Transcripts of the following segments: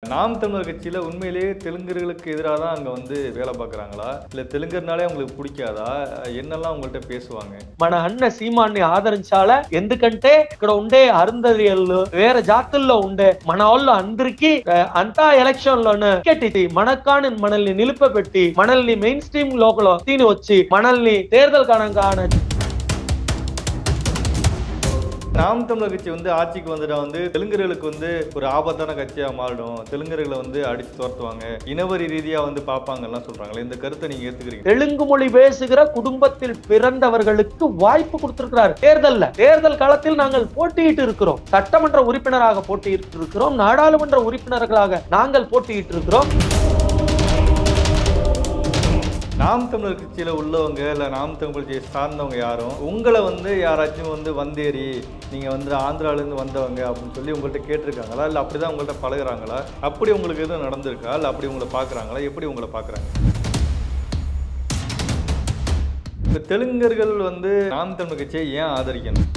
நாம் தமிழர் கட்சியில உண்மையிலேயே தெலுங்கர்களுக்கு எதிராக தான் அங்க வந்து வேலை பார்க்கறாங்களா இல்ல தெலுங்கர்னாலே அவங்களுக்கு பிடிக்காதா என்னெல்லாம் உங்கள்கிட்ட பேசுவாங்க మన అన్న సీమాన్ని ఆదరించాలా ఎందుకంటే ఇక్కడ ఉండే అరుంధతిలు వేరే జాతుల్లో ఉండే మన వాళ్ళు అందరికీ ఆ, అంతా ఎలక్షన్ లోనే టికెట్ ఇది మనకాని మనల్ని నిలిపబెట్టి మనల్ని మెయిన్ స్ట్రీమ్ లోపల తీని వచ్చి మనల్ని தேர்தல் கணக்கான நாம் தமிழர் கட்சி வந்து ஆட்சிக்கு வந்துட்டா வந்து தெலுங்கர்களுக்கு வந்து ஒரு ஆபத்தான கட்சியா மாறிடும் தெலுங்கர்களை வந்து அடிச்சு துரத்துவாங்க இனவரி ரீதியா வந்து பார்ப்பாங்கலாம் சொல்றாங்களே இந்த கருத்தை நீங்க ஏத்துக்கிறீங்க தெலுங்கு மொழி பேசுகிற குடும்பத்தில் பிறந்தவர்களுக்கு வாய்ப்பு கொடுத்திருக்கிறார் தேர்தல்ல தேர்தல் காலத்தில் நாங்கள் போட்டியிட்டு இருக்கிறோம் சட்டமன்ற உறுப்பினராக போட்டியிட்டு இருக்கிறோம் நாடாளுமன்ற உறுப்பினர்களாக நாங்கள் போட்டியிட்டு இருக்கிறோம் நாம் தமிழர் கட்சியில உள்ளவங்க இல்ல நாம் தமிழர் கட்சியை சார்ந்தவங்க யாரும் உங்களை வந்து யாராச்சும் வந்து வந்தேறி நீங்க வந்து ஆந்திரால இருந்து வந்தவங்க அப்படின்னு சொல்லி உங்கள்கிட்ட கேட்டிருக்காங்களா இல்ல அப்படிதான் உங்கள்கிட்ட பழகுறாங்களா அப்படி உங்களுக்கு எதுவும் நடந்திருக்கா இல்ல அப்படி உங்களை பாக்குறாங்களா எப்படி உங்களை பாக்குறாங்க இப்ப தெலுங்கர்கள் வந்து நாம் தமிழர் கட்சியை ஏன் ஆதரிக்கணும்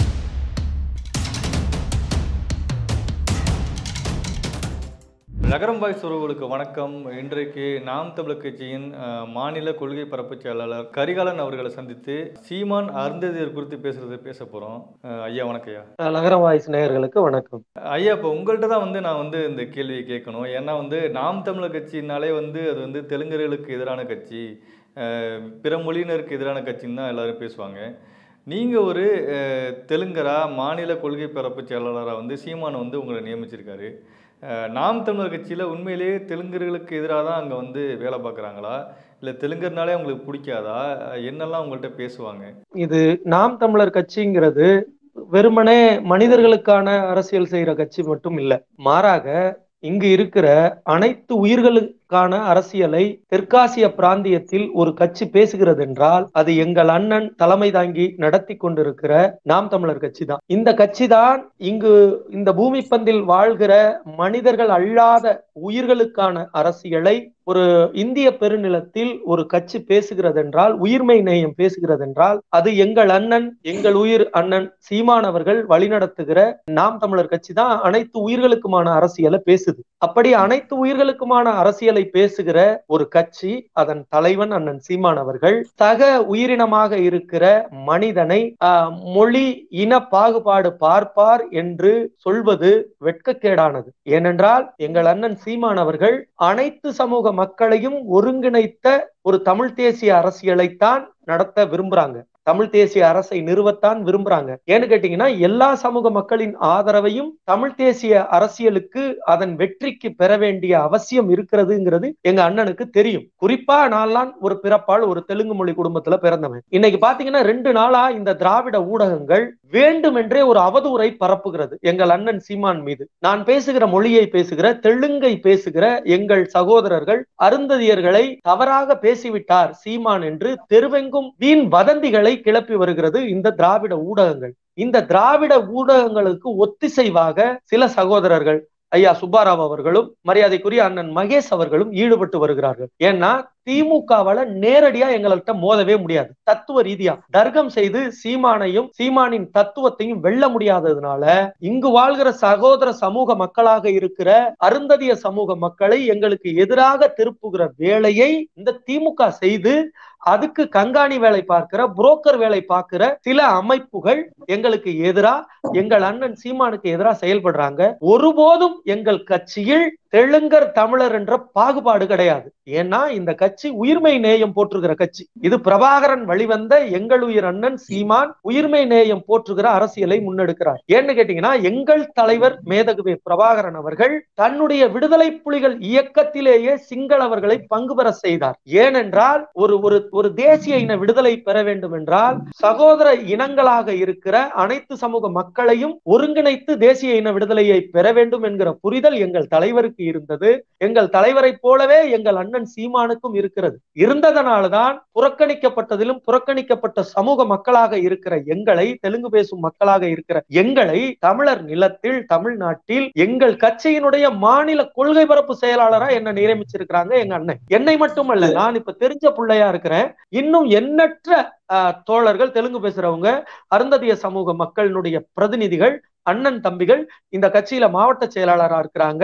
நகரம் பாய்ஸ் உறவுகளுக்கு வணக்கம் இன்றைக்கு நாம் தமிழர் கட்சியின் அஹ், மாநில கொள்கை பரப்பு செயலாளர் கரிகாலன் அவர்களை சந்தித்து சீமான் அருந்ததியர் குறித்து பேசுறது பேச போறோம் அஹ், ஐயா வணக்கம் ஐயா நகரம் வாய்ஸ் நேயர்களுக்கு வணக்கம் ஐயா இப்போ உங்கள்கிட்ட தான் வந்து நான் வந்து இந்த கேள்வியை கேட்கணும் ஏன்னா வந்து நாம் தமிழர் கட்சினாலே வந்து அது வந்து தெலுங்கர்களுக்கு எதிரான கட்சி அஹ், பிற மொழியினருக்கு எதிரான கட்சின்னு தான் எல்லாரும் பேசுவாங்க நீங்கள் ஒரு அஹ், தெலுங்கரா மாநில கொள்கை பரப்பு செயலாளராக வந்து சீமான் வந்து உங்களை நியமிச்சிருக்காரு அஹ், நாம் தமிழர் கட்சியில் உண்மையிலேயே தெலுங்கர்களுக்கு எதிராக தான் அங்கே வந்து வேலை பார்க்குறாங்களா இல்லை தெலுங்கர்னாலே அவங்களுக்கு பிடிக்காதா அஹ், என்னெல்லாம் உங்கள்கிட்ட பேசுவாங்க இது நாம் தமிழர் கட்சிங்கிறது வெறுமனே மனிதர்களுக்கான அரசியல் செய்யற கட்சி மட்டும் இல்ல மாறாக இங்கு இருக்கிற அனைத்து உயிர்களுக்கான அரசியலை தெற்காசிய பிராந்தியத்தில் ஒரு கட்சி பேசுகிறது என்றால் அது எங்கள் அண்ணன் தலைமை தாங்கி நடத்தி கொண்டிருக்கிற நாம் தமிழர் கட்சி தான் இந்த கட்சி தான் இங்கு இந்த பூமி பந்தில் வாழ்கிற மனிதர்கள் அல்லாத உயிர்களுக்கான அரசியலை ஒரு இந்திய பெருநிலத்தில் ஒரு கட்சி பேசுகிறது என்றால் உயிர்மை நேயம் பேசுகிறது என்றால் அது எங்கள் அண்ணன் எங்கள் உயிர் அண்ணன் சீமான் அவர்கள் வழிநடத்துகிற நாம் தமிழர் கட்சி தான் அனைத்து உயிர்களுக்குமான அரசியலை பேசுது அப்படி அனைத்து உயிர்களுக்குமான அரசியலை பேசுகிற ஒரு கட்சி அதன் தலைவன் அண்ணன் சீமான் அவர்கள் சக உயிரினமாக இருக்கிற மனிதனை ஆஹ், மொழி இன பாகுபாடு பார்ப்பார் என்று சொல்வது வெட்கக்கேடானது ஏனென்றால் எங்கள் அண்ணன் சீமான் அவர்கள் அனைத்து சமூக மக்களையும் ஒருங்கிணைத்த ஒரு தமிழ் தேசிய அரசியலைத்தான் நடத்த விரும்புறாங்க தமிழ் தேசிய அரசை நிறுவத்தான் விரும்புறாங்க ஏன்னு கேட்டீங்கன்னா எல்லா சமூக மக்களின் ஆதரவையும் தமிழ் தேசிய அரசியலுக்கு அதன் வெற்றிக்கு பெற வேண்டிய அவசியம் இருக்கிறதுங்கிறது எங்க அண்ணனுக்கு தெரியும் குறிப்பா நான்லாம் ஒரு பிறப்பால் ஒரு தெலுங்கு மொழி குடும்பத்துல பிறந்தவன் இன்னைக்கு பாத்தீங்கன்னா ரெண்டு நாளா இந்த திராவிட ஊடகங்கள் வேண்டுமென்றே ஒரு அவதூறை பரப்புகிறது எங்கள் அண்ணன் சீமான் மீது நான் பேசுகிற மொழியை பேசுகிற தெலுங்கை பேசுகிற எங்கள் சகோதரர்கள் அருந்ததியர்களை தவறாக பேசிவிட்டார் சீமான் என்று தெருவெங்கும் வீண் வதந்திகளை கிளப்பி வருகிறது இந்த திராவிட ஊடகங்கள் இந்த திராவிட ஊடகங்களுக்கு ஒத்திசைவாக சில சகோதரர்கள் ஐயா சுப்பாராவ் அவர்களும் மரியாதைக்குரிய அண்ணன் மகேஷ் அவர்களும் ஈடுபட்டு வருகிறார்கள் ஏன்னா திமுகவால நேரடியா எங்கள்கிட்ட மோதவே முடியாது தத்துவ ரீதியா தர்க்கம் செய்து சீமானையும் சீமானின் தத்துவத்தையும் வெல்ல முடியாததுனால இங்கு வாழ்கிற சகோதர சமூக மக்களாக இருக்கிற அருந்ததிய சமூக மக்களை எங்களுக்கு எதிராக திருப்புகிற வேலையை இந்த திமுக செய்து அதுக்கு கண்காணி வேலை பார்க்கிற புரோக்கர் வேலை பார்க்கிற சில அமைப்புகள் எங்களுக்கு எதிரா எங்கள் அண்ணன் சீமானுக்கு எதிராக செயல்படுறாங்க ஒருபோதும் எங்கள் கட்சியில் தெலுங்கர் தமிழர் என்ற பாகுபாடு கிடையாது ஏன்னா இந்த கட்சி உயிர்மை நேயம் போற்றுகிற கட்சி இது பிரபாகரன் வழிவந்த எங்கள் உயிர் அண்ணன் சீமான் உயிர்மை நேயம் போற்றுகிற அரசியலை முன்னெடுக்கிறார் ஏன்னு கேட்டீங்கன்னா எங்கள் தலைவர் மேதகுவே பிரபாகரன் அவர்கள் தன்னுடைய விடுதலை புலிகள் இயக்கத்திலேயே சிங்களவர்களை பங்கு பெற செய்தார் ஏனென்றால் ஒரு ஒரு ஒரு தேசிய இன விடுதலை பெற வேண்டும் என்றால் சகோதர இனங்களாக இருக்கிற அனைத்து சமூக மக்களையும் ஒருங்கிணைத்து தேசிய இன விடுதலையை பெற வேண்டும் என்கிற புரிதல் எங்கள் தலைவருக்கு இருந்தது எங்கள் தலைவரைப் போலவே எங்கள் அண்ணன் சீமானுக்கும் இருக்கிறது இருந்ததனால்தான் புறக்கணிக்கப்பட்டதிலும் புறக்கணிக்கப்பட்ட சமூக மக்களாக இருக்கிற எங்களை தெலுங்கு பேசும் மக்களாக இருக்கிற எங்களை தமிழர் நிலத்தில் தமிழ்நாட்டில் எங்கள் கட்சியினுடைய மாநில கொள்கை பரப்பு செயலாளரா என்ன நியமிச்சிருக்கிறாங்க எங்க அண்ணன் என்னை மட்டுமல்ல நான் இப்ப தெரிஞ்ச பிள்ளையா இருக்கிறேன் இன்னும் எண்ணற்ற ஆஹ், தோழர்கள் தெலுங்கு பேசுறவங்க அருந்ததிய சமூக மக்களினுடைய பிரதிநிதிகள் அண்ணன் தம்பிகள் இந்த கட்சியில மாவட்ட செயலாளரா இருக்கிறாங்க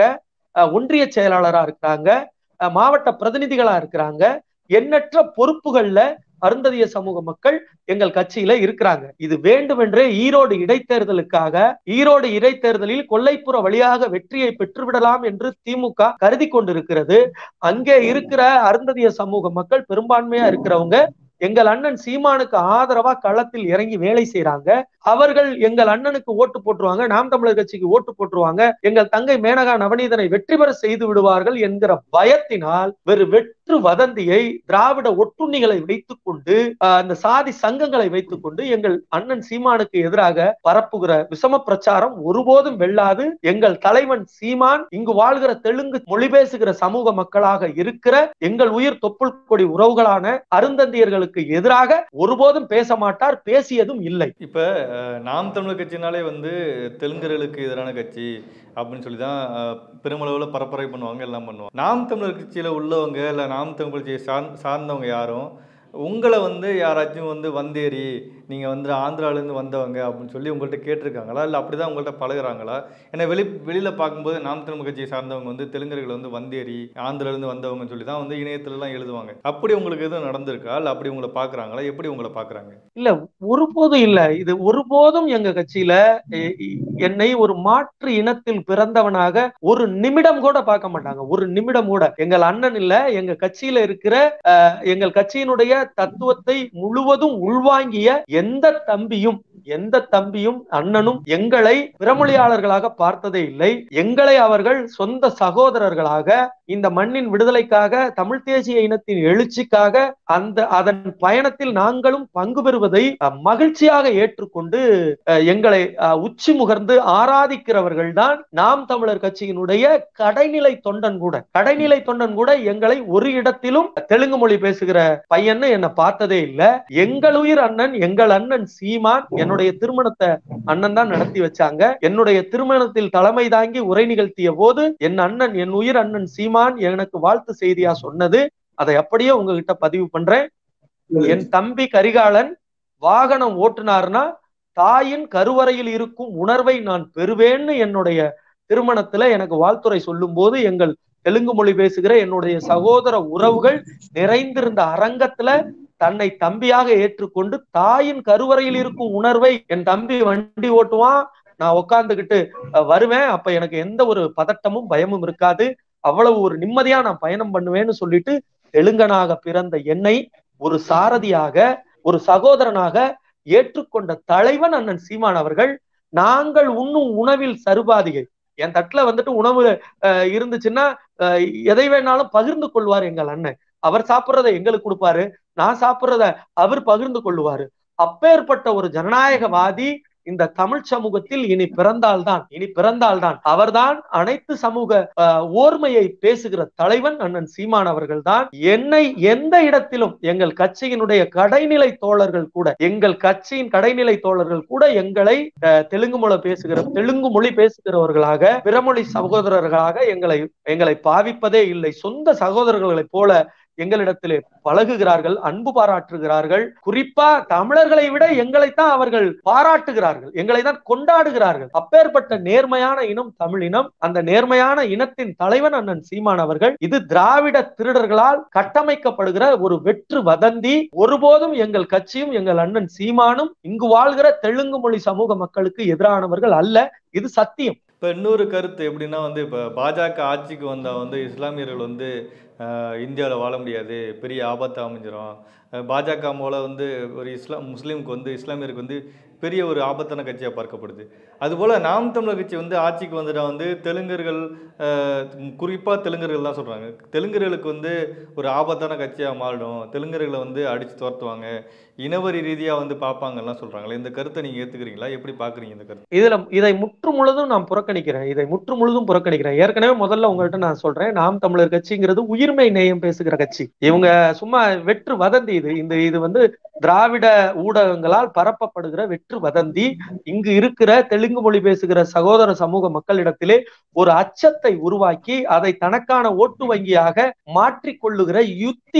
அஹ், ஒன்றிய செயலாளரா இருக்கிறாங்க அஹ், மாவட்ட பிரதிநிதிகளா இருக்கிறாங்க எண்ணற்ற பொறுப்புகள்ல அருந்ததிய சமூக மக்கள் எங்கள் கட்சியில இருக்கிறாங்க இது வேண்டுமென்றே ஈரோடு இடைத்தேர்தலுக்காக ஈரோடு இடைத்தேர்தலில் கொல்லைப்புற வழியாக வெற்றியை பெற்றுவிடலாம் என்று திமுக கருதி கொண்டிருக்கிறது அங்கே இருக்கிற அருந்ததிய சமூக மக்கள் பெரும்பான்மையா இருக்கிறவங்க எங்கள் அண்ணன் சீமானுக்கு ஆதரவா களத்தில் இறங்கி வேலை செய்யறாங்க அவர்கள் எங்கள் அண்ணனுக்கு ஓட்டு போட்டுருவாங்க நாம் தமிழர் கட்சிக்கு ஓட்டு போட்டுருவாங்க எங்கள் தங்கை மேனகா நவநீதனை வெற்றி பெற செய்து விடுவார்கள் என்கிற பயத்தினால் வெறு வெற்று வதந்தியை திராவிட ஒட்டுண்ணிகளை வைத்துக் கொண்டு ஆஹ், அந்த சாதி சங்கங்களை வைத்துக் கொண்டு எங்கள் அண்ணன் சீமானுக்கு எதிராக பரப்புகிற விஷம பிரச்சாரம் ஒருபோதும் வெல்லாது எங்கள் தலைவன் சீமான் இங்கு வாழ்கிற தெலுங்கு மொழி பேசுகிற சமூக மக்களாக இருக்கிற எங்கள் உயிர் தொப்புள் கொடி உறவுகளான அருந்தந்தியர்களுக்கு எதிராக ஒருபோதும் பேச மாட்டார் பேசியதும் இல்லை இப்போ நாம் தமிழர் கட்சினாலே வந்து தெலுங்கர்களுக்கு எதிரான கட்சி அப்படின்னு சொல்லி தான் அஹ், பெருமளவில் பரப்புரை பண்ணுவாங்க எல்லாம் பண்ணுவாங்க நாம் தமிழர் கட்சியில் உள்ளவங்க இல்லை நாம் தமிழ் கட்சியை சார்ந் சார்ந்தவங்க யாரும் உங்களை வந்து யாராச்சும் வந்து வந்தேரி நீங்கள் வந்து ஆந்திராலேருந்து வந்தவங்க அப்படின்னு சொல்லி உங்கள்கிட்ட கேட்டிருக்காங்களா இல்லை அப்படி தான் உங்கள்கிட்ட பழகுறாங்களா ஏன்னா வெளி வெளியில் பார்க்கும்போது நாம் தமிழ் கட்சியை சார்ந்தவங்க வந்து தெலுங்கர்களை வந்து வந்தேரி ஆந்திராலேருந்து வந்தவங்கன்னு சொல்லி தான் வந்து இணையத்துலலாம் எழுதுவாங்க அப்படி உங்களுக்கு எதுவும் நடந்திருக்கா இல்லை அப்படி உங்களை பார்க்குறாங்களா எப்படி உங்களை பார்க்குறாங்க இல்ல ஒருபோதும் இல்ல இது ஒருபோதும் எங்க கட்சியில எ- எ- என்னை ஒரு மாற்று இனத்தில் பிறந்தவனாக ஒரு நிமிடம் கூட பார்க்க மாட்டாங்க ஒரு நிமிடம் கூட எங்கள் அண்ணன் இல்ல எங்க கட்சியில இருக்கிற அஹ், எங்கள் கட்சியினுடைய தத்துவத்தை முழுவதும் உள்வாங்கிய எந்த தம்பியும் எந்த தம்பியும் அண்ணனும் எங்களை பிறமொழியாளர்களாக பார்த்ததே இல்லை எங்களை அவர்கள் சொந்த சகோதரர்களாக இந்த மண்ணின் விடுதலைக்காக தமிழ் தேசிய இனத்தின் எழுச்சிக்காக அந்த அதன் பயணத்தில் நாங்களும் பங்கு பெறுவதை அஹ், மகிழ்ச்சியாக ஏற்றுக்கொண்டு அஹ், எங்களை அஹ், உச்சி முகர்ந்து ஆராதிக்கிறவர்கள் தான் நாம் தமிழர் கட்சியினுடைய கடைநிலை தொண்டன் கூட கடைநிலை தொண்டன் கூட எங்களை ஒரு இடத்திலும் தெலுங்கு மொழி பேசுகிற பையன்னு என்னை பார்த்ததே இல்ல எங்கள் உயிர் அண்ணன் எங்கள் அண்ணன் சீமான் என்னுடைய திருமணத்தை அண்ணன் தான் நடத்தி வச்சாங்க என்னுடைய திருமணத்தில் தலைமை தாங்கி உரை நிகழ்த்திய போது என் அண்ணன் என் உயிர் அண்ணன் சீமான் எனக்கு வாழ்த்து செய்தியா சொன்னது அதை அப்படியே உங்ககிட்ட பதிவு பண்றேன் என் தம்பி கரிகாலன் வாகனம் ஓட்டுனார்னா தாயின் கருவறையில் இருக்கும் உணர்வை நான் பெறுவேன்னு என்னுடைய திருமணத்துல எனக்கு வாழ்த்துரை சொல்லும் போது எங்கள் தெலுங்கு மொழி பேசுகிற என்னுடைய சகோதர உறவுகள் நிறைந்திருந்த அரங்கத்துல தன்னை தம்பியாக ஏற்றுக்கொண்டு தாயின் கருவறையில் இருக்கும் உணர்வை என் தம்பி வண்டி ஓட்டுவான் நான் உட்கார்ந்துகிட்டு அஹ், வருவேன் அப்ப எனக்கு எந்த ஒரு பதட்டமும் பயமும் இருக்காது அவ்வளவு ஒரு நிம்மதியா நான் பயணம் பண்ணுவேன்னு சொல்லிட்டு தெலுங்கனாக பிறந்த என்னை ஒரு சாரதியாக ஒரு சகோதரனாக ஏற்றுக்கொண்ட தலைவன் அண்ணன் சீமான் அவர்கள் நாங்கள் உண்ணும் உணவில் சருபாதிகை என் தட்டுல வந்துட்டு உணவு அஹ், இருந்துச்சுன்னா அஹ், எதை வேணாலும் பகிர்ந்து கொள்வார் எங்கள் அண்ணன் அவர் சாப்பிடுறதை எங்களுக்கு கொடுப்பாரு நான் சாப்பிடுறத அவர் பகிர்ந்து கொள்ளுவாரு அப்பேற்பட்ட ஒரு ஜனநாயகவாதி இந்த தமிழ் சமூகத்தில் இனி பிறந்தால்தான் இனி பிறந்தால்தான் அவர்தான் அனைத்து சமூக அஹ், ஓர்மையை பேசுகிற தலைவன் அண்ணன் சீமான் அவர்கள் தான் என்னை எந்த இடத்திலும் எங்கள் கட்சியினுடைய கடைநிலை தோழர்கள் கூட எங்கள் கட்சியின் கடைநிலை தோழர்கள் கூட எங்களை அஹ், தெலுங்கு மொழி பேசுகிற தெலுங்கு மொழி பேசுகிறவர்களாக பிறமொழி சகோதரர்களாக எங்களை எங்களை பாவிப்பதே இல்லை சொந்த சகோதரர்களைப் போல எங்களிடத்திலே பழகுகிறார்கள் அன்பு பாராட்டுகிறார்கள் குறிப்பா தமிழர்களை விட எங்களைத்தான் அவர்கள் பாராட்டுகிறார்கள் எங்களை தான் கொண்டாடுகிறார்கள் அப்பேற்பட்ட நேர்மையான இனம் தமிழ் இனம் அந்த நேர்மையான இனத்தின் தலைவன் அண்ணன் சீமான் அவர்கள் இது திராவிட திருடர்களால் கட்டமைக்கப்படுகிற ஒரு வெற்று வதந்தி ஒருபோதும் எங்கள் கட்சியும் எங்கள் அண்ணன் சீமானும் இங்கு வாழ்கிற தெலுங்கு மொழி சமூக மக்களுக்கு எதிரானவர்கள் அல்ல இது சத்தியம் இப்போ இன்னொரு கருத்து எப்படின்னா வந்து இப்போ பாஜக ஆட்சிக்கு வந்தால் வந்து இஸ்லாமியர்கள் வந்து இந்தியாவில் வாழ முடியாது பெரிய ஆபத்து அமைஞ்சிரும் அஹ் பாஜக மூலம் வந்து ஒரு இஸ்லாம் முஸ்லீமுக்கு வந்து இஸ்லாமியருக்கு வந்து பெரிய ஒரு ஆபத்தான கட்சியாக பார்க்கப்படுது அதுபோல் நாம் தமிழர் கட்சி வந்து ஆட்சிக்கு வந்துட்டா வந்து தெலுங்கர்கள் குறிப்பாக தெலுங்கர்கள் தான் சொல்கிறாங்க தெலுங்கர்களுக்கு வந்து ஒரு ஆபத்தான கட்சியாக மாறிடும் தெலுங்கர்களை வந்து அடித்து துரத்துவாங்க இனவரி ரீதியாக வந்து பார்ப்பாங்கலாம் சொல்கிறாங்களே இந்த கருத்தை நீங்கள் ஏற்றுக்கிறீங்களா எப்படி பார்க்குறீங்க இந்த கருத்து இதுல இதை முற்று முழுதும் நான் புறக்கணிக்கிறேன் இதை முற்று முழுதும் புறக்கணிக்கிறேன் ஏற்கனவே முதல்ல உங்கள்கிட்ட நான் சொல்றேன் நாம் தமிழர் கட்சிங்கிறது உயிர்மை நேயம் பேசுகிற கட்சி இவங்க சும்மா வெற்று வதந்தி இது இந்த இது வந்து திராவிட ஊடகங்களால் பரப்பப்படுகிற வெற்று வதந்தி இங்கு இருக்கிற தெலுங்கு மொழி பேசுகிற சகோதர சமூக மக்களிடத்திலே ஒரு அச்சத்தை உருவாக்கி அதை தனக்கான ஓட்டு வங்கியாக மாற்றிக் கொள்ளுகிற யுக்தி அது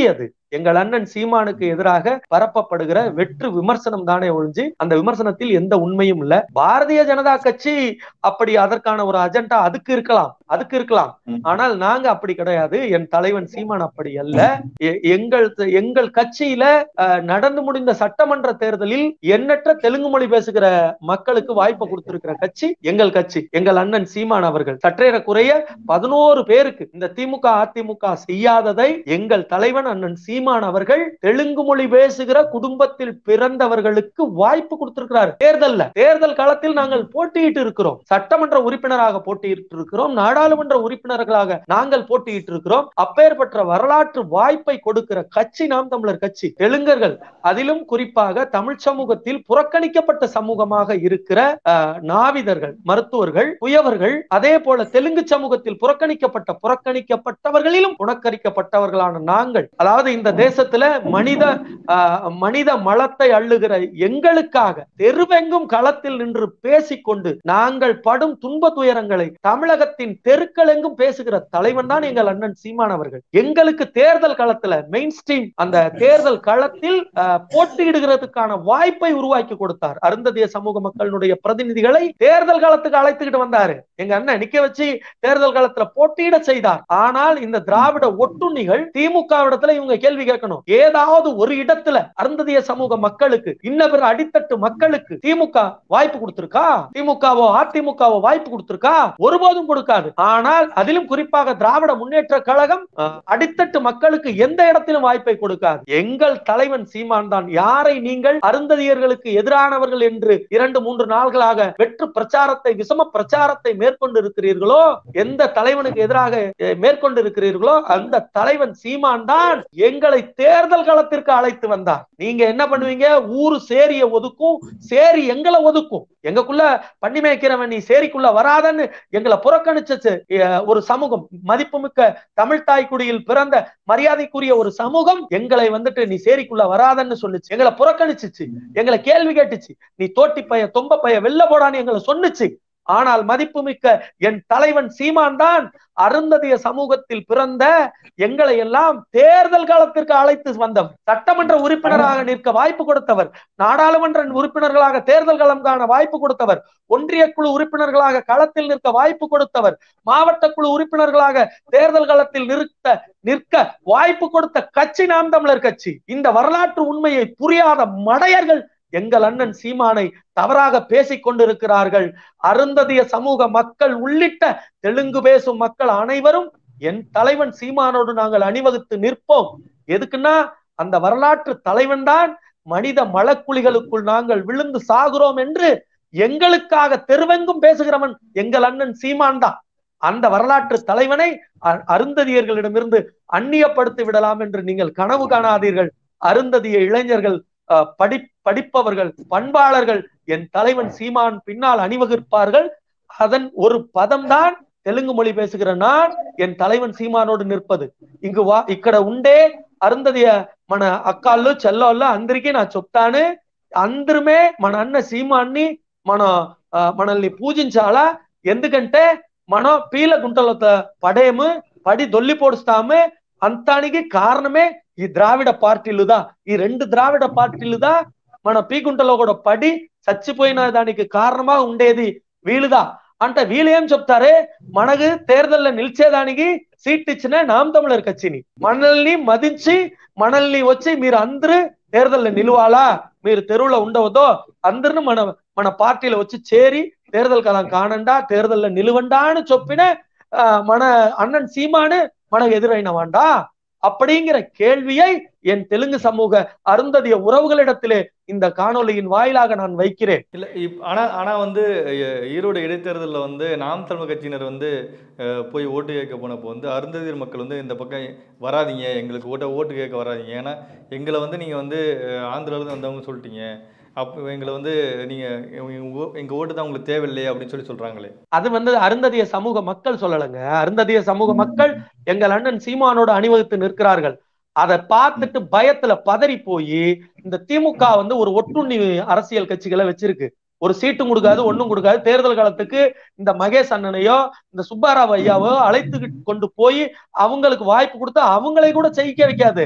எங்கள் அண்ணன் சீமானுக்கு எதிராக பரப்பப்படுகிற வெற்று விமர்சனம் தானே ஒழிஞ்சு அந்த விமர்சனத்தில் எந்த உண்மையும் இல்ல பாரதிய ஜனதா கட்சி அப்படி அதற்கான ஒரு அஜெண்டா அதுக்கு இருக்கலாம் அதுக்கு இருக்கலாம் ம். ஆனால் நாங்க அப்படி கிடையாது என் தலைவன் சீமான் அப்படி அல்ல எ- எங்கள் எங்கள் கட்சியில அஹ், நடந்து முடிந்த சட்டமன்ற தேர்தலில் எண்ணற்ற தெலுங்கு மொழி பேசுகிற மக்களுக்கு வாய்ப்பு கொடுத்திருக்கிற கட்சி எங்கள் கட்சி எங்கள் அண்ணன் சீமான் அவர்கள் சற்றேறக்குறைய பதினோரு பேருக்கு இந்த திமுக அதிமுக செய்யாததை எங்கள் தலைவன் அண்ணன் சீமான் அவர்கள் தெலுங்கு மொழி பேசுகிற குடும்பத்தில் பிறந்தவர்களுக்கு வாய்ப்பு கொடுத்திருக்கிறார் தேர்தல்ல தேர்தல் காலத்தில் நாங்கள் போட்டியிட்டு இருக்கிறோம் சட்டமன்ற உறுப்பினராக போட்டியிட்டு இருக்கிறோம் நாடாளுமன்ற உறுப்பினர்களாக நாங்கள் போட்டியிட்டு இருக்கிறோம் அப்பேற்பட்ட வரலாற்று வாய்ப்பை கொடுக்கிற கட்சி நாம் தமிழர் கட்சி தெலுங்கர்கள் அதிலும் குறிப்பாக தமிழ் சமூகத்தில் புறக்கணிக்கப்பட்ட சமூகமாக இருக்கிற அஹ், நாவிதர்கள் மருத்துவர்கள் புயவர்கள் அதே போல தெலுங்கு சமூகத்தில் புறக்கணிக்கப்பட்ட புறக்கணிக்கப்பட்டவர்களிலும் புறக்கணிக்கப்பட்டவர்களான நாங்கள் அதாவது இந்த தேசத்துல மனித ஆஹ், மனித மலத்தை அள்ளுகிற எங்களுக்காக தெருவெங்கும் களத்தில் நின்று பேசிக்கொண்டு நாங்கள் படும் துன்ப துயரங்களை தமிழகத்தின் தெருக்கள் எங்கும் பேசுகிற தலைவன் தான் எங்கள் அண்ணன் சீமான் அவர்கள் எங்களுக்கு தேர்தல் களத்துல மெயின் ஸ்ட்ரீம் அந்த தேர்தல் களத்தில் ஆஹ், போட்டியிடுகிறதுக்கான வாய்ப்பை உருவாக்கி கொடுத்தார் அருந்ததிய சமூக மக்களுடைய பிரதிநிதிகளை தேர்தல் காலத்துக்கு அழைத்துக்கிட்டு வந்தாரு எங்க அண்ணன் நிக்க வச்சு தேர்தல் காலத்துல போட்டியிட செய்தார் ஆனால் இந்த திராவிட ஒட்டுண்ணிகள் திமுக இடத்துல இவங்க கேள்வி கேட்கணும் ஏதாவது ஒரு இடத்துல அருந்ததிய சமூக மக்களுக்கு இன்ன பிற அடித்தட்டு மக்களுக்கு திமுக வாய்ப்பு கொடுத்திருக்கா திமுகவோ அதிமுகவோ வாய்ப்பு கொடுத்திருக்கா ஒருபோதும் கொடுக்காது ஆனால் அதிலும் குறிப்பாக திராவிட முன்னேற்ற கழகம் அஹ், அடித்தட்டு மக்களுக்கு எந்த இடத்திலும் வாய்ப்பை கொடுக்காது எங்கள் தலைவன் சீமான் தான் யாரை நீங்கள் அருந்ததியர்களுக்கு எதிரானவர்கள் என்று இரண்டு மூன்று நாள்களாக வெற்று பிரச்சாரத்தை விஷம பிரச்சாரத்தை மேற்கொண்டு இருக்கிறீர்களோ எந்த தலைவனுக்கு எதிராக அஹ், மேற்கொண்டு இருக்கிறீர்களோ அந்த தலைவன் சீமான் தான் எங்களை தேர்தல் களத்திற்கு அழைத்து வந்தார் நீங்க என்ன பண்ணுவீங்க ஊரு சேரிய ஒதுக்கும் சேரி எங்களை ஒதுக்கும் எங்களுக்குள்ள பண்ணி மேய்க்கிறவன் நீ சேரிக்குள்ள வராதன்னு எங்களை புறக்கணிச்சு ஒரு சமூகம் மதிப்புமிக்க தமிழ் தாய்க்குடியில் பிறந்த மரியாதைக்குரிய ஒரு சமூகம் எங்களை வந்துட்டு நீ சேரிக்குள்ள வராதன்னு சொல்லுச்சு எங்களை புறக்கணிச்சுச்சு எங்களை கேள்வி கேட்டுச்சு நீ தோட்டி பைய தொம்ப பைய வெள்ள போடான்னு எங்களை சொன்னுச்சு ஆனால் மதிப்புமிக்க என் தலைவன் சீமான் தான் அருந்ததிய சமூகத்தில் பிறந்த எங்களை எல்லாம் தேர்தல் காலத்திற்கு அழைத்து வந்தவர் சட்டமன்ற உறுப்பினராக நிற்க வாய்ப்பு கொடுத்தவர் நாடாளுமன்ற உறுப்பினர்களாக தேர்தல் களம் காண வாய்ப்பு கொடுத்தவர் ஒன்றிய குழு உறுப்பினர்களாக களத்தில் நிற்க வாய்ப்பு கொடுத்தவர் மாவட்ட குழு உறுப்பினர்களாக தேர்தல் களத்தில் நிறுத்த நிற்க வாய்ப்பு கொடுத்த கட்சி நாம் தமிழர் கட்சி இந்த வரலாற்று உண்மையை புரியாத மடையர்கள் எங்கள் அண்ணன் சீமானை தவறாக பேசிக் கொண்டிருக்கிறார்கள் அருந்ததிய சமூக மக்கள் உள்ளிட்ட தெலுங்கு பேசும் மக்கள் அனைவரும் என் தலைவன் சீமானோடு நாங்கள் அணிவகுத்து நிற்போம் எதுக்குன்னா அந்த வரலாற்று தலைவன் தான் மனித மலக்குழிகளுக்குள் நாங்கள் விழுந்து சாகுறோம் என்று எங்களுக்காக தெருவெங்கும் பேசுகிறவன் எங்கள் அண்ணன் சீமான் தான் அந்த வரலாற்று தலைவனை அ- அருந்ததியர்களிடமிருந்து அந்நியப்படுத்தி விடலாம் என்று நீங்கள் கனவு காணாதீர்கள் அருந்ததிய இளைஞர்கள் அஹ், படி படிப்பவர்கள் பண்பாளர்கள் என் தலைவன் சீமான் பின்னால் அணிவகுப்பார்கள் அதன் ஒரு பதம்தான் தெலுங்கு மொழி பேசுகிற நான் என் தலைவன் సీమానోడు నిற்பது ఇంక వా ఇక్కడ ఉండే అరుంధతి మన అక్కాళ్ళు చెల్లోళ్ళు అందరికీ నా చెప్తాను అందరమే మన అన్న సీమాన్ని మన ఆ, మనల్ని పూజించాలా ఎందుకంటే మనం పీల గుంటలో పడేము పడి దొల్లి పొడుస్తాము అంతానికి కారణమే ఈ ద్రావిడ పార్టీలుదా ఈ రెండు ద్రావిడ పార్టీలుదా మన పీగుంటలో కూడా పడి చచ్చిపోయిన దానికి కారణమా ఉండేది వీళ్ళుదా అంటే వీళ్ళు ఏం చెప్తారే మనకు తేర్దల్లో నిలిచేదానికి సీట్ ఇచ్చిన నామ్ తమిళర్ కచ్చిని మనల్ని మదించి మనల్ని వచ్చి మీరు అందరూ తేర్దల్లో నిలవాలా మీరు తెరువులో ఉండవద్దో అందరిని మన మన పార్టీలో వచ్చి చేరి தேர்தல் காலம் காணண்டா தேர்தல்ல நிலுவண்டான்னு சொப்பின ஆஹ், மன அண்ணன் சீமானு மனக்கு எதிரைனவாண்டா அப்படிங்கிற கேள்வியை என் தெலுங்கு சமூக அருந்ததிய உறவுகளிடத்திலே இந்த காணொளியின் வாயிலாக நான் வைக்கிறேன் இல்ல இப் ஆனா ஆனா வந்து எ- ஈரோடு இடைத்தேர்தலில் வந்து நாம் தமிழ் கட்சியினர் வந்து அஹ், போய் ஓட்டு கேட்க போனப்போ வந்து அருந்ததியர் மக்கள் வந்து இந்த பக்கம் வராதீங்க எங்களுக்கு ஓட்ட ஓட்டு கேட்க வராதீங்க ஏன்னா எங்களை வந்து நீங்க வந்து அஹ், ஆந்திராவிலேருந்து வந்தவங்க சொல்லிட்டீங்க அப்போ எங்களை வந்து நீங்க எங்க ஓ- எங்க ஓட்டு தான் உங்களுக்கு தேவையில்லையே அப்படின்னு சொல்லி சொல்றாங்களே அது வந்து அருந்ததிய சமூக மக்கள் சொல்லலைங்க அருந்ததிய சமூக மக்கள் எங்கள் அண்ணன் சீமானோடு அணிவகுத்து நிற்கிறார்கள் அதை பார்த்துட்டு பயத்துல பதறி போய் இந்த திமுக வந்து ஒரு ஒட்டுண்ணி அரசியல் கட்சிகளை வச்சிருக்கு ஒரு சீட்டும் கொடுக்காது ஒண்ணும் கொடுக்காது தேர்தல் காலத்துக்கு இந்த மகேஷ் அண்ணனையோ இந்த சுப்பாராவ் ஐயாவோ அழைத்து கொண்டு போய் அவங்களுக்கு வாய்ப்பு கொடுத்து அவங்களை கூட ஜெயிக்க வைக்காது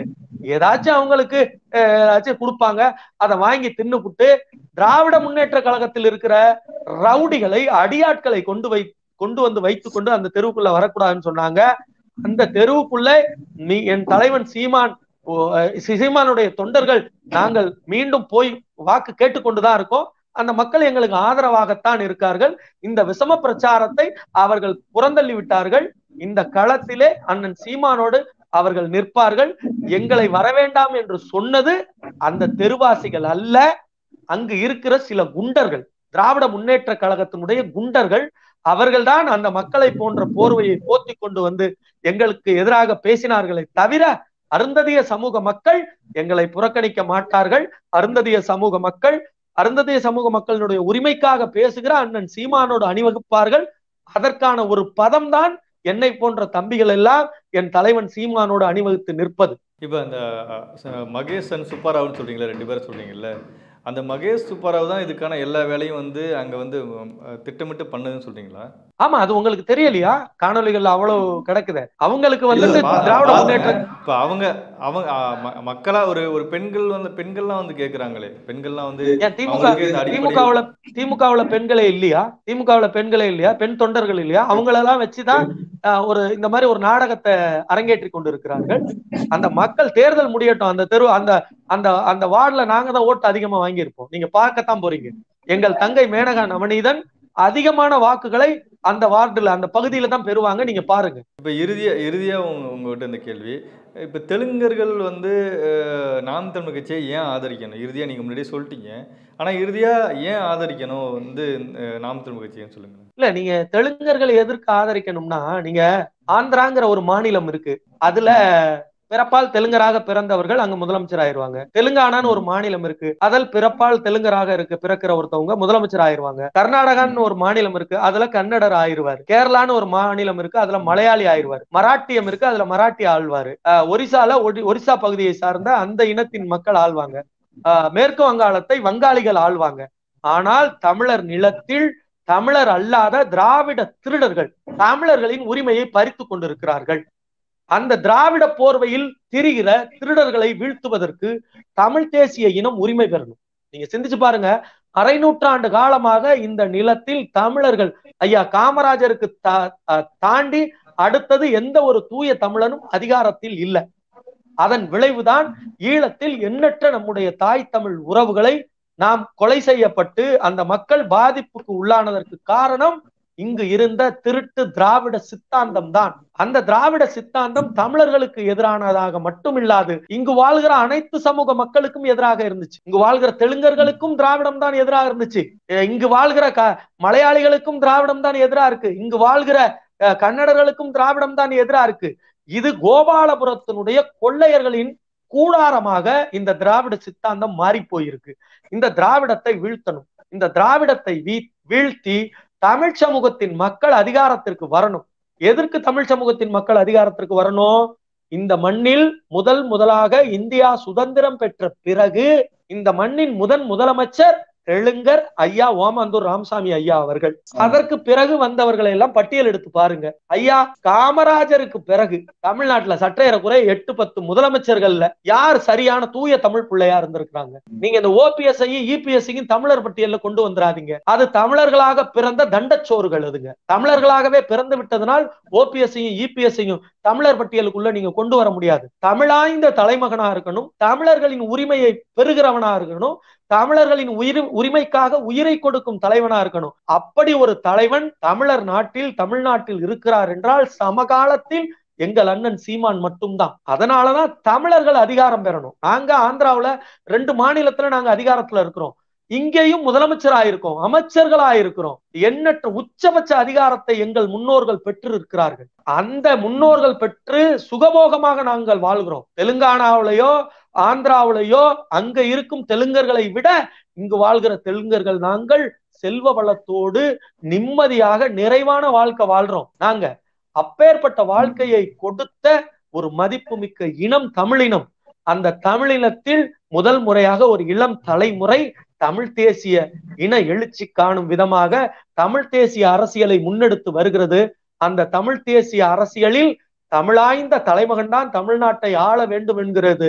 ஏதாச்சும் அவங்களுக்கு அஹ், ஏதாச்சும் கொடுப்பாங்க அதை வாங்கி தின்னுபுட்டு திராவிட முன்னேற்ற கழகத்தில் இருக்கிற ரவுடிகளை அடியாட்களை கொண்டு வை கொண்டு வந்து வைத்துக் கொண்டு அந்த தெருவுக்குள்ள வரக்கூடாதுன்னு சொன்னாங்க அந்த தெருவுக்குள்ள நீ என் தலைவன் சீமான் ஓ, அஹ், சீமானுடைய தொண்டர்கள் நாங்கள் மீண்டும் போய் வாக்கு கேட்டுக்கொண்டுதான் இருக்கோம் அந்த மக்கள் எங்களுக்கு ஆதரவாகத்தான் இருக்கார்கள் இந்த விஷம பிரச்சாரத்தை அவர்கள் புறந்தள்ளி விட்டார்கள் இந்த களத்திலே அண்ணன் சீமானோடு அவர்கள் நிற்பார்கள் எங்களை வரவேண்டாம் என்று சொன்னது அந்த தெருவாசிகள் அல்ல அங்கு இருக்கிற சில குண்டர்கள் திராவிட முன்னேற்ற கழகத்தினுடைய குண்டர்கள் அவர்கள்தான் அந்த மக்களை போன்ற போர்வையை போத்தி கொண்டு வந்து எங்களுக்கு எதிராக பேசினார்களே தவிர அருந்ததிய சமூக மக்கள் எங்களை புறக்கணிக்க மாட்டார்கள் அருந்ததிய சமூக மக்கள் அருந்ததிய சமூக மக்களினுடைய உரிமைக்காக பேசுகிற அண்ணன் சீமானோடு அணிவகுப்பார்கள் அதற்கான ஒரு பதம் தான் என்னை போன்ற தம்பிகள் எல்லாம் என் தலைவன் சீமானோடு அணிவகுத்து நிற்பது இப்போ அந்த அஹ், ச- மகேஷ் அண்ட் சுப்பாராவ்னு சொல்றீங்களா ரெண்டு பேரும் சொல்றீங்கல்ல அந்த மகேஷ் சுப்பாராவ் தான் இதுக்கான எல்லா வேலையும் வந்து அங்க வந்து உம், அஹ், திட்டமிட்டு பண்ணுதுன்னு சொல்றீங்களா ஆமா அது உங்களுக்கு தெரியலையா காணொளிகள் அவ்வளவு கிடக்குது அவங்களுக்கு வந்துட்டு பா- திராவிட பாருங்க, முன்னேற்ற இப்ப அவங்க அவங்க அஹ், ம- மக்களா ஒரு ஒரு பெண்கள் வந்து பெண்கள்லாம் வந்து கேக்குறாங்களே பெண்கள்லாம் வந்து ஏன் திமுக அவங்களுக்கு இந்த அடிப்படை- திமுகவுல திமுகவுல பெண்களே இல்லையா திமுகவுல பெண்களே இல்லையா பெண் தொண்டர்கள் இல்லையா அவங்களெல்லாம் வச்சுதான் ஆஹ், ஒரு இந்த மாதிரி ஒரு நாடகத்தை அரங்கேற்றி கொண்டு இருக்கிறார்கள் அந்த மக்கள் தேர்தல் முடியட்டும் அந்த தெரு அந்த அந்த அந்த வார்டுல நாங்க தான் ஓட்டு அதிகமா வாங்கியிருப்போம் நீங்க பார்க்கத்தான் போறீங்க எங்கள் தங்கை மேனகா நவநீதன் அதிகமான வாக்குகளை அந்த வார்டுல அந்த பகுதியில தான் பெறுவாங்க நீங்க பாருங்க இப்ப இறுதியா இறுதியா உங்க உங்ககிட்ட இந்த கேள்வி இப்ப தெலுங்கர்கள் வந்து அஹ், நாம் தமிழ் கட்சியை ஏன் ஆதரிக்கணும் இறுதியா நீங்க முன்னாடியே சொல்லிட்டீங்க ஆனா இறுதியா ஏன் ஆதரிக்கணும் வந்து அஹ், நாம் தமிழ் கட்சின்னு சொல்லுங்க இல்ல நீங்க தெலுங்கர்களை எதற்கு ஆதரிக்கணும்னா நீங்க ஆந்திராங்கிற ஒரு மாநிலம் இருக்கு அதுல பிறப்பால் தெலுங்கராக பிறந்தவர்கள் அங்க முதலமைச்சர் ஆயிருவாங்க தெலுங்கானான்னு ஒரு மாநிலம் இருக்கு அதில் பிறப்பால் தெலுங்கராக இருக்கு பிறக்கிற ஒருத்தவங்க முதலமைச்சர் ஆயிருவாங்க கர்நாடகான்னு ஒரு மாநிலம் இருக்கு அதுல கன்னடர் ஆயிருவார் கேரளான்னு ஒரு மாநிலம் இருக்கு அதுல மலையாளி ஆயிருவார் மராட்டியம் இருக்கு அதுல மராட்டி ஆழ்வாரு அஹ் ஒரிசால ஒடி- ஒரிசா பகுதியை சார்ந்த அந்த இனத்தின் மக்கள் ஆள்வாங்க அஹ் மேற்கு வங்காளத்தை வங்காளிகள் ஆள்வாங்க ஆனால் தமிழர் நிலத்தில் தமிழர் அல்லாத திராவிட திருடர்கள் தமிழர்களின் உரிமையை பறித்து கொண்டிருக்கிறார்கள் அந்த திராவிட போர்வையில் திரிகிற திருடர்களை வீழ்த்துவதற்கு தமிழ் தேசிய இனம் உரிமை பெறணும் நீங்க சிந்திச்சு பாருங்க அரை நூற்றாண்டு காலமாக இந்த நிலத்தில் தமிழர்கள் ஐயா காமராஜருக்கு தா- அஹ் தாண்டி அடுத்தது எந்த ஒரு தூய தமிழனும் அதிகாரத்தில் இல்லை அதன் விளைவுதான் ஈழத்தில் எண்ணற்ற நம்முடைய தாய் தமிழ் உறவுகளை நாம் கொலை செய்யப்பட்டு அந்த மக்கள் பாதிப்புக்கு உள்ளானதற்கு காரணம் இங்கு இருந்த திருட்டு திராவிட சித்தாந்தம் தான் அந்த திராவிட சித்தாந்தம் தமிழர்களுக்கு எதிரானதாக மட்டும் இல்லாது இங்கு வாழ்கிற அனைத்து சமூக மக்களுக்கும் எதிராக இருந்துச்சு இங்கு வாழ்கிற தெலுங்கர்களுக்கும் திராவிடம் தான் எதிராக இருந்துச்சு அஹ் இங்கு வாழ்கிற க மலையாளிகளுக்கும் திராவிடம் தான் எதிரா இருக்கு இங்கு வாழ்கிற அஹ், கன்னடர்களுக்கும் திராவிடம் தான் எதிரா இருக்கு இது கோபாலபுரத்தினுடைய கொள்ளையர்களின் கூடாரமாக இந்த திராவிட சித்தாந்தம் மாறி போயிருக்கு இந்த திராவிடத்தை வீழ்த்தணும் இந்த திராவிடத்தை வீ வீழ்த்தி தமிழ் சமூகத்தின் மக்கள் அதிகாரத்திற்கு வரணும் எதற்கு தமிழ் சமூகத்தின் மக்கள் அதிகாரத்திற்கு வரணும் இந்த மண்ணில் முதல் முதலாக இந்தியா சுதந்திரம் பெற்ற பிறகு இந்த மண்ணின் முதன் முதலமைச்சர் தெலுங்கர் ஐயா ஓமாந்தூர் ராமசாமி ஐயா அவர்கள் அதற்கு பிறகு வந்தவர்களை எல்லாம் பட்டியல் எடுத்து பாருங்க ஐயா காமராஜருக்கு பிறகு தமிழ்நாட்டுல சற்றேறக்குறை எட்டு பத்து முதலமைச்சர்கள்ல யார் சரியான தூய தமிழ் பிள்ளையா இருந்திருக்கிறாங்க நீங்க இந்த ஓபிஎஸ்ஐயும் இபிஎஸ்சியும் தமிழர் பட்டியல்ல கொண்டு வந்துடாதீங்க அது தமிழர்களாக பிறந்த தண்டச்சோறுகள் அதுங்க தமிழர்களாகவே பிறந்து விட்டதனால் ஓபிஎஸ்சியும் இபிஎஸ்சியும் தமிழர் பட்டியலுக்குள்ள நீங்க கொண்டு வர முடியாது தமிழாய்ந்த தலைமகனா இருக்கணும் தமிழர்களின் உரிமையை பெறுகிறவனா இருக்கணும் தமிழர்களின் உயிர் உரிமைக்காக உயிரை கொடுக்கும் தலைவனா இருக்கணும் அப்படி ஒரு தலைவன் தமிழர் நாட்டில் தமிழ்நாட்டில் இருக்கிறார் என்றால் சமகாலத்தில் எங்கள் அண்ணன் சீமான் மட்டும்தான் அதனாலதான் தமிழர்கள் அதிகாரம் பெறணும் நாங்க ஆந்திராவுல ரெண்டு மாநிலத்துல நாங்க அதிகாரத்துல இருக்கிறோம் இங்கேயும் முதலமைச்சர் ஆயிருக்கோம் அமைச்சர்களா இருக்கிறோம் எண்ணற்ற உச்சபட்ச அதிகாரத்தை எங்கள் முன்னோர்கள் பெற்று இருக்கிறார்கள் அந்த முன்னோர்கள் பெற்று சுகபோகமாக நாங்கள் வாழ்கிறோம் தெலுங்கானாவிலேயோ ஆந்திராவிலேயோ அங்க இருக்கும் தெலுங்கர்களை விட இங்கு வாழ்கிற தெலுங்கர்கள் நாங்கள் செல்வ வளத்தோடு நிம்மதியாக நிறைவான வாழ்க்கை வாழ்றோம் நாங்க அப்பேற்பட்ட வாழ்க்கையை கொடுத்த ஒரு மதிப்புமிக்க இனம் தமிழினம் அந்த தமிழினத்தில் முதல் முறையாக ஒரு இளம் தலைமுறை தமிழ் தேசிய இன எழுச்சி காணும் விதமாக தமிழ் தேசிய அரசியலை முன்னெடுத்து வருகிறது அந்த தமிழ் தேசிய அரசியலில் தமிழாய்ந்த தலைமகன் தான் தமிழ்நாட்டை ஆள வேண்டும் என்கிறது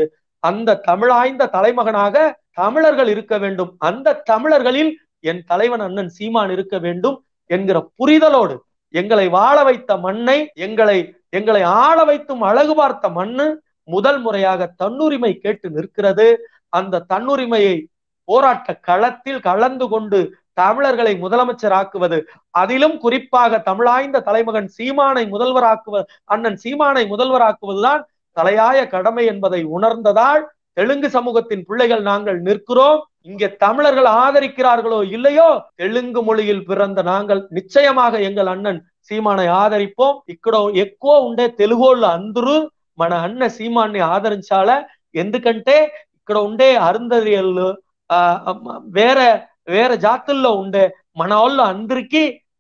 அந்த தமிழாய்ந்த தலைமகனாக தமிழர்கள் இருக்க வேண்டும் அந்த தமிழர்களில் என் தலைவன் அண்ணன் சீமான் இருக்க வேண்டும் என்கிற புரிதலோடு எங்களை வாழ வைத்த மண்ணை எங்களை எங்களை ஆள வைத்தும் அழகு பார்த்த மண்ணு முதல் முறையாக தன்னுரிமை கேட்டு நிற்கிறது அந்த தன்னுரிமையை போராட்ட களத்தில் கலந்து கொண்டு தமிழர்களை முதலமைச்சராக்குவது அதிலும் குறிப்பாக தமிழாய்ந்த தலைமகன் சீமானை முதல்வராக்குவது அண்ணன் சீமானை முதல்வராக்குவதுதான் தலையாய கடமை என்பதை உணர்ந்ததால் தெலுங்கு சமூகத்தின் பிள்ளைகள் நாங்கள் நிற்கிறோம் இங்கே தமிழர்கள் ஆதரிக்கிறார்களோ இல்லையோ தெலுங்கு மொழியில் பிறந்த நாங்கள் நிச்சயமாக எங்கள் அண்ணன் సీమాని ఆదరిపోం ఇక్కడ ఎక్కువ ఉండే తెలుగోళ్ళు అందరూ మన అన్న సీమాన్ని ఆదరించాల ఎందుకంటే ఇక్కడ ఉండే అరుంధరియళ్ళు ఆ వేరే వేరే జాతుల్లో ఉండే మన వాళ్ళు అందరికీ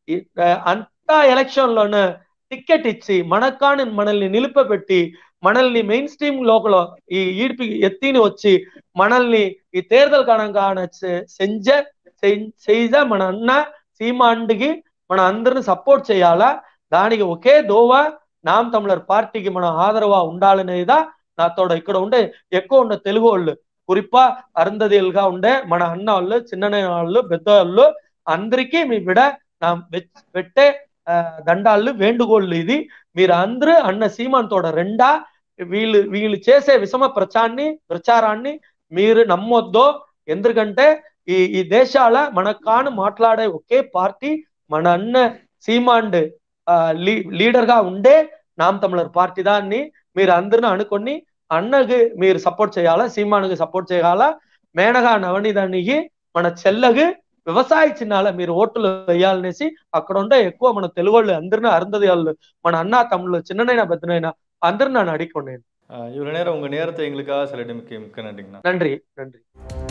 అంతా ఎలక్షన్ లోన టికెట్ ఇచ్చి మనకాని మనల్ని నిలిపబెట్టి మనల్ని మెయిన్ స్ట్రీమ్ లోపల ఈ ఈడిపి ఎత్తిని వచ్చి మనల్ని ఈ తేర్దల్ కణంగాన సెంజ செய்த మన అన్న సీమాండికి మన అందరిని సపోర్ట్ చేయాలా దానికి ఒకే దోవ నామ్ తమిళర్ పార్టీకి మన ఆదరవా ఉండాలనేదా నాతోడ ఇక్కడ ఉండే ఎక్కువ ఉండే తెలుగు వాళ్ళు குறிப்பா అరుంధதிలుగా ఉండే మన అన్న వాళ్ళు చిన్ననైన వాళ్ళు పెద్ద వాళ్ళు అందరికీ మీ విడ నా పెట్టే దండాళ్ళు వేండుగోళ్ళు ఇది మీరు అందరూ అన్న సీమాంతోడ రెండా వీళ్ళు వీళ్ళు చేసే విషమ ప్రచారాన్ని ప్రచారాన్ని మీరు నమ్మొద్దో ఎందుకంటే ఈ ఈ దేశాల మనకాను మాట్లాడే ఒకే పార్టీ మన అన్న సీమాండ్ లీడర్ గా ఉండే నామ్ తమిళర్ పార్టీ దాన్ని మీరు అందరిని అనుకొని అన్నకి మీరు సపోర్ట్ చేయాలా సీమానికి సపోర్ట్ చేయాలా మేనగా నవనీదానికి మన చెల్లకి వ్యవసాయ చిన్నాల మీరు ఓట్లు వేయాలనేసి అక్కడ ఉండే ఎక్కువ మన తెలుగు వాళ్ళు అందరినీ అరుంధதி వాళ్ళు మన అన్న తమ్ముళ్ళు చిన్ననైనా పెద్దనైనా అందరిని நான் அடிக்கொண்டேன் இவ்வளவு நேரம் உங்க நேரத்தை எங்களுக்காக சில மிக்க மிக்க நன்றிங்கண்ணா நன்றி நன்றி